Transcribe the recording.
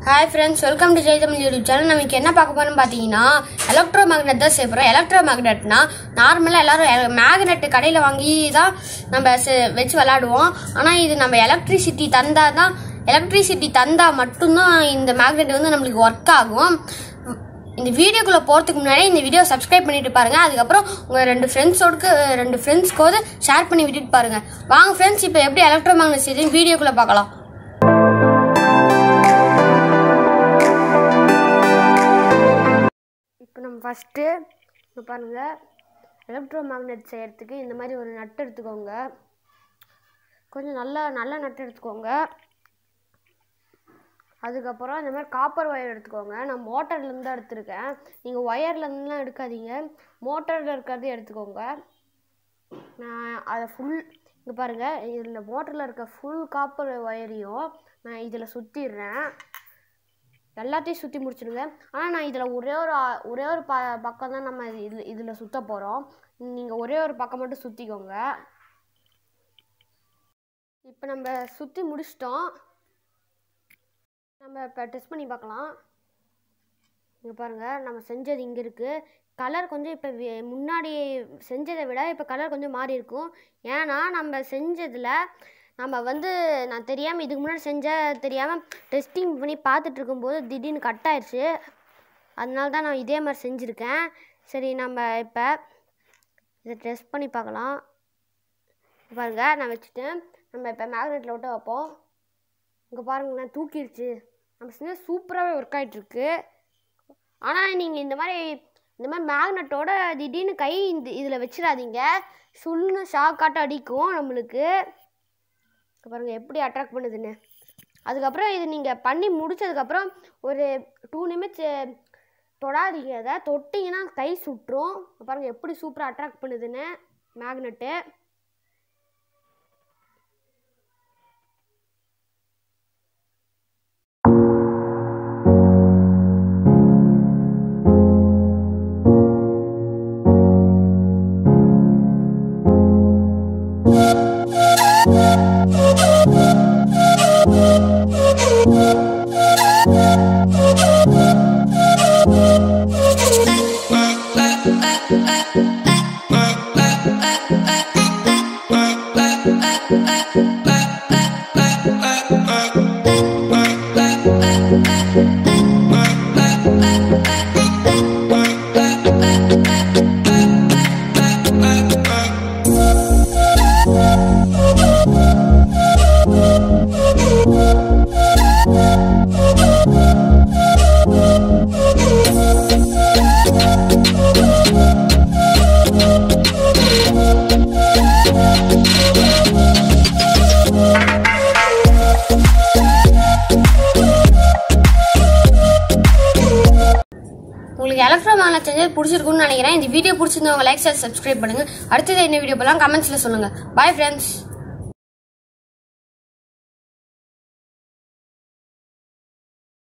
hi friends welcome to Jayatamil YouTube channel நமக்கு என்ன பார்க்க போறோம்னு பார்த்தீங்கன்னா எலக்ட்ரோ மேக்னெட் தான் செய்ய போகிறோம் எலக்ட்ரோ மேக்னெட்னா நார்மலாக எல்லாரும் மேக்னெட் கடையில் வாங்கி தான் நம்ம செ- வச்சு விளாடுவோம் ஆனால் இது நம்ம எலக்ட்ரிசிட்டி தந்தா தான் எலக்ட்ரிசிட்டி தந்தா மட்டும்தான் இந்த மேக்னெட் வந்து நம்மளுக்கு ஒர்க் ஆகும் இந்த வீடியோக்குள்ளே போகிறதுக்கு முன்னாடி இந்த வீடியோ சப்ஸ்கிரைப் பண்ணிட்டு பாருங்க அதுக்கப்புறம் உங்கள் ரெண்டு ஃப்ரெண்ட்ஸோடுக்கு ரெண்டு ஃப்ரெண்ட்ஸ்க்கோது ஷேர் பண்ணி விட்டுட்டு பாருங்க வாங்க ஃப்ரெண்ட்ஸ் இப்போ எப்படி எலக்ட்ரோ மேக்னெட் செய்யுதுன்னு வீடியோக்குள்ளே பார்க்கலாம் இப்போ நம்ம ஃபஸ்ட்டு இப்போ பாருங்கள் எலக்ட்ரோ மேக்னெட் செய்யறதுக்கு இந்த மாதிரி ஒரு நட்டு எடுத்துக்கோங்க கொஞ்சம் நல்ல நல்ல நட்டு எடுத்துக்கோங்க அதுக்கப்புறம் இந்த மாதிரி காப்பர் ஒயர் எடுத்துக்கோங்க நான் மோட்டர்லேருந்து தான் எடுத்திருக்கேன் நீங்கள் ஒயர்லேருந்துலாம் எடுக்காதீங்க மோட்டரில் இருக்கிறது எடுத்துக்கோங்க நான் அதை ஃபுல் இங்கே பாருங்கள் இதில் மோட்டரில் இருக்க ஃபுல் காப்பர் ஒயரையும் நான் இதில் சுற்றிடுறேன் எல்லாத்தையும் சுற்றி முடிச்சிடுங்க ஆனால் நான் இதில் ஒரே ஒரு ஆ- ஒரே ஒரு ப பக்கம் தான் நம்ம இதில் இதில் சுற்ற போகிறோம் நீங்கள் ஒரே ஒரு பக்கம் மட்டும் சுற்றிக்கோங்க இப்போ நம்ம சுற்றி முடிச்சிட்டோம் நம்ம இப்போ டெஸ்ட் பண்ணி பார்க்கலாம் இங்கே பாருங்கள் நம்ம செஞ்சது இங்கே இருக்குது கலர் கொஞ்சம் இப்போ முன்னாடி செஞ்சதை விட இப்போ கலர் கொஞ்சம் மாறி இருக்கும் ஏன்னா நம்ம செஞ்சதில் நம்ம வந்து நான் தெரியாமல் இதுக்கு முன்னாடி செஞ்ச தெரியாமல் டெஸ்டிங் பண்ணி பார்த்துட்டு இருக்கும்போது திடீர்னு கட் ஆயிடுச்சு அதனால தான் நான் இதே மாதிரி செஞ்சுருக்கேன் சரி நம்ம இப்போ இதை டெஸ்ட் பண்ணி பார்க்கலாம் பாருங்க நான் வச்சுட்டு நம்ம இப்போ மேக்னெட்டில் விட்டு வைப்போம் இங்கே பாருங்களேன் தூக்கிடுச்சு நம்ம செஞ்ச சூப்பராகவே ஒர்க் ஆகிட்டுருக்கு ஆனால் நீங்கள் இந்த மாதிரி இந்த மாதிரி மேக்னெட்டோட திடீர்னு கை இந்த இதில் வச்சிடாதீங்க சுள்ளுன்னு ஷாக்காட்ட அடிக்கும் நம்மளுக்கு இங்க பாருங்க எப்படி அட்ராக்ட் பண்ணுதுன்னு அதுக்கப்புறம் இது நீங்கள் பண்ணி முடிச்சதுக்கப்புறம் ஒரு டூ நிமிட்ஸ் தொடாதீங்க அதை தொட்டிங்கன்னா கை சுட்டுரும் இங்க பாருங்க எப்படி சூப்பராக அட்ராக்ட் பண்ணுதுன்னு மேக்னெட்டு உங்களுக்கு எலக்ட்ரோ மேக்னெட் செஞ்சது பிடிச்சிருக்குன்னு நினைக்கிறேன் இந்த வீடியோ பிடிச்சிருந்தவங்க லைக் ஷேர் சப்ஸ்கிரைப் பண்ணுங்க அடுத்தது என்ன வீடியோ போலாம் கமெண்ட்ஸ்ல சொல்லுங்க பாய் ஃப்ரெண்ட்ஸ்